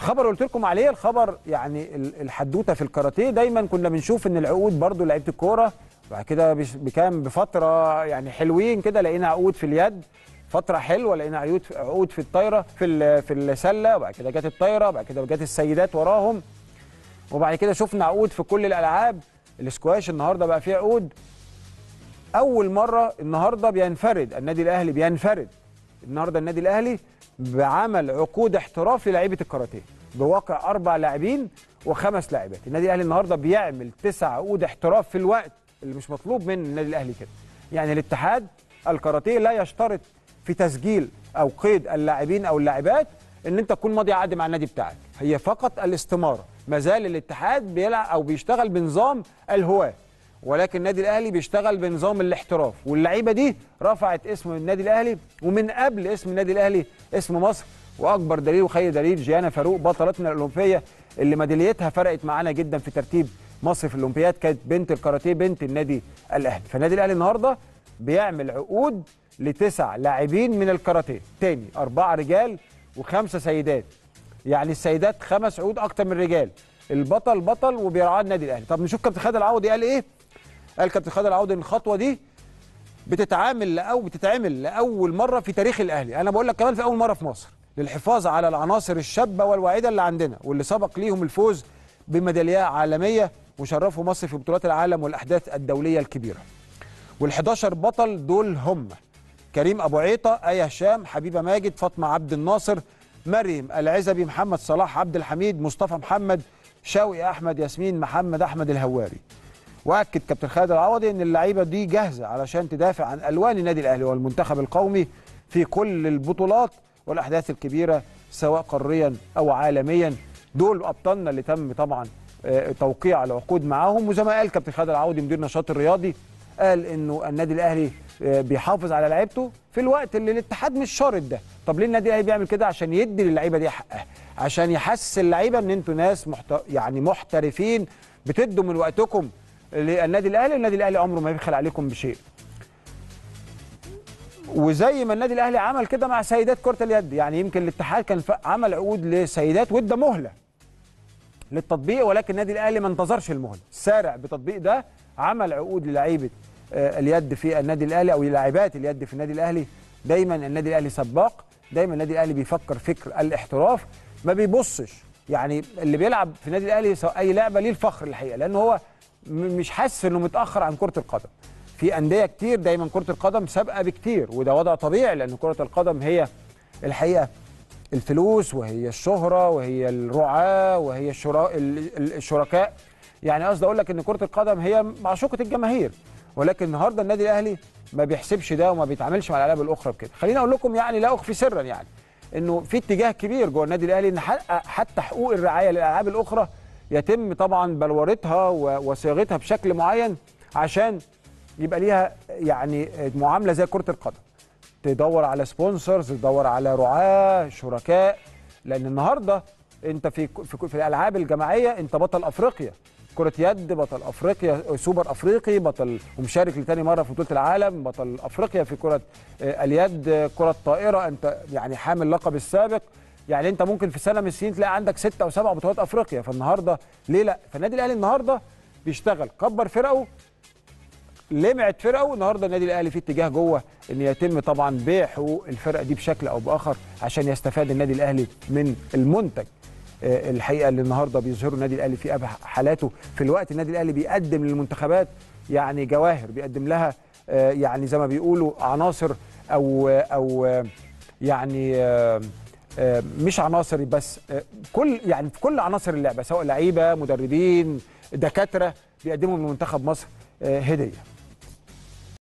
الخبر اللي قلت لكم عليه الخبر يعني ال- الحدوته في الكاراتيه دايما كنا بنشوف ان العقود برضو لعيبه الكوره بعد كده بش- بكام بفتره يعني حلوين كده لقينا عقود في اليد فتره حلوه لقينا عقود عقود في الطايره في ال- في السله وبعد كده جت الطايره وبعد كده جت السيدات وراهم وبعد كده شفنا عقود في كل الالعاب الاسكواش النهارده بقى فيه عقود اول مره النهارده بينفرد النادي الاهلي بينفرد النهارده النادي الاهلي بعمل عقود احتراف للاعيبه الكاراتيه بواقع اربع لاعبين وخمس لاعبات النادي الاهلي النهارده بيعمل تسع عقود احتراف في الوقت اللي مش مطلوب من النادي الاهلي كده يعني الاتحاد الكاراتيه لا يشترط في تسجيل او قيد اللاعبين او اللاعبات ان انت تكون ماضي عقد مع النادي بتاعك هي فقط الاستماره ما زال الاتحاد بيلعب او بيشتغل بنظام الهواه ولكن النادي الاهلي بيشتغل بنظام الاحتراف واللعيبه دي رفعت اسم النادي الاهلي ومن قبل اسم النادي الاهلي اسم مصر واكبر دليل وخير دليل جيانا فاروق بطلتنا الاولمبيه اللي ميداليتها فرقت معانا جدا في ترتيب مصر في الاولمبياد كانت بنت الكاراتيه بنت النادي الاهلي فالنادي الاهلي النهارده بيعمل عقود لتسع لاعبين من الكاراتيه تاني اربعه رجال وخمسه سيدات يعني السيدات خمس عقود اكتر من الرجال البطل بطل وبيرعاه النادي الاهلي طب نشوف كابتن خالد العوضي قال ايه قال كابتن خالد العوضي ان الخطوه دي بتتعامل او بتتعمل لاول مره في تاريخ الاهلي انا بقول لك كمان في اول مره في مصر للحفاظ على العناصر الشابه والواعده اللي عندنا واللي سبق ليهم الفوز بميداليات عالميه وشرفوا مصر في بطولات العالم والاحداث الدوليه الكبيره وال11 بطل دول هم كريم ابو عيطه ايه هشام حبيبه ماجد فاطمه عبد الناصر مريم العزبي محمد صلاح عبد الحميد مصطفى محمد شوقي احمد ياسمين محمد احمد الهواري واكد كابتن خالد العوضي ان اللعيبه دي جاهزه علشان تدافع عن الوان النادي الاهلي والمنتخب القومي في كل البطولات والاحداث الكبيره سواء قاريا او عالميا دول ابطالنا اللي تم طبعا آه، توقيع العقود معاهم وزي ما قال كابتن خالد العوضي مدير النشاط الرياضي قال انه النادي الاهلي آه، بيحافظ على لعيبته في الوقت اللي الاتحاد مش شارط ده طب ليه النادي الاهلي بيعمل كده عشان يدي للعيبه دي حقها عشان يحسس اللعيبه ان انتوا ناس محت... يعني محترفين بتدوا من وقتكم للنادي الاهلي النادي الاهلي عمره ما يبخل عليكم بشيء وزي ما النادي الاهلي عمل كده مع سيدات كره اليد يعني يمكن الاتحاد كان ف- عمل عقود لسيدات وادى مهله للتطبيق ولكن النادي الاهلي ما انتظرش المهله سارع بتطبيق ده عمل عقود للعيبه آه، اليد في النادي الاهلي او لاعبات اليد في النادي الاهلي دايما النادي الاهلي سباق دايما النادي الاهلي بيفكر فكر الاحتراف ما بيبصش يعني اللي بيلعب في النادي الاهلي سواء اي لعبه ليه الفخر الحقيقه لان هو م- مش حاسس انه متاخر عن كره القدم في انديه كتير دايما كره القدم سابقه بكتير وده وضع طبيعي لان كره القدم هي الحقيقه الفلوس وهي الشهرة وهي الرعاة وهي الشرا... ال- ال- الشركاء يعني قصدي أقول لك إن كرة القدم هي معشوقة الجماهير ولكن النهارده النادي الأهلي ما بيحسبش ده وما بيتعاملش مع الألعاب الأخرى بكده خليني أقول لكم يعني لا أخفي سرا يعني إنه في اتجاه كبير جوه النادي الأهلي إن حق- حتى حقوق الرعاية للألعاب الأخرى يتم طبعا بلورتها و- وصياغتها بشكل معين عشان يبقى ليها يعني معاملة زي كرة القدم تدور على سبونسرز تدور على رعاة شركاء لان النهارده انت في في, في الالعاب الجماعيه انت بطل افريقيا كرة يد بطل افريقيا سوبر افريقي بطل ومشارك لتاني مره في بطوله العالم بطل افريقيا في كرة آه، اليد آه، كرة طائره انت يعني حامل لقب السابق يعني انت ممكن في سنه من السنين تلاقي عندك ستة او سبع بطولات افريقيا فالنهارده ليه لا فالنادي الاهلي النهارده بيشتغل كبر فرقه لمعت فرقه النهارده النادي الاهلي في اتجاه جوه ان يتم طبعا بيع حقوق الفرقه دي بشكل او باخر عشان يستفاد النادي الاهلي من المنتج آه، الحقيقه اللي النهارده بيظهره النادي الاهلي في ابهى حالاته في الوقت النادي الاهلي بيقدم للمنتخبات يعني جواهر بيقدم لها آه، يعني زي ما بيقولوا عناصر او او آه، يعني آه، آه، مش عناصر بس آه، كل يعني في كل عناصر اللعبه سواء لعيبه مدربين دكاتره بيقدموا لمنتخب مصر آه، هديه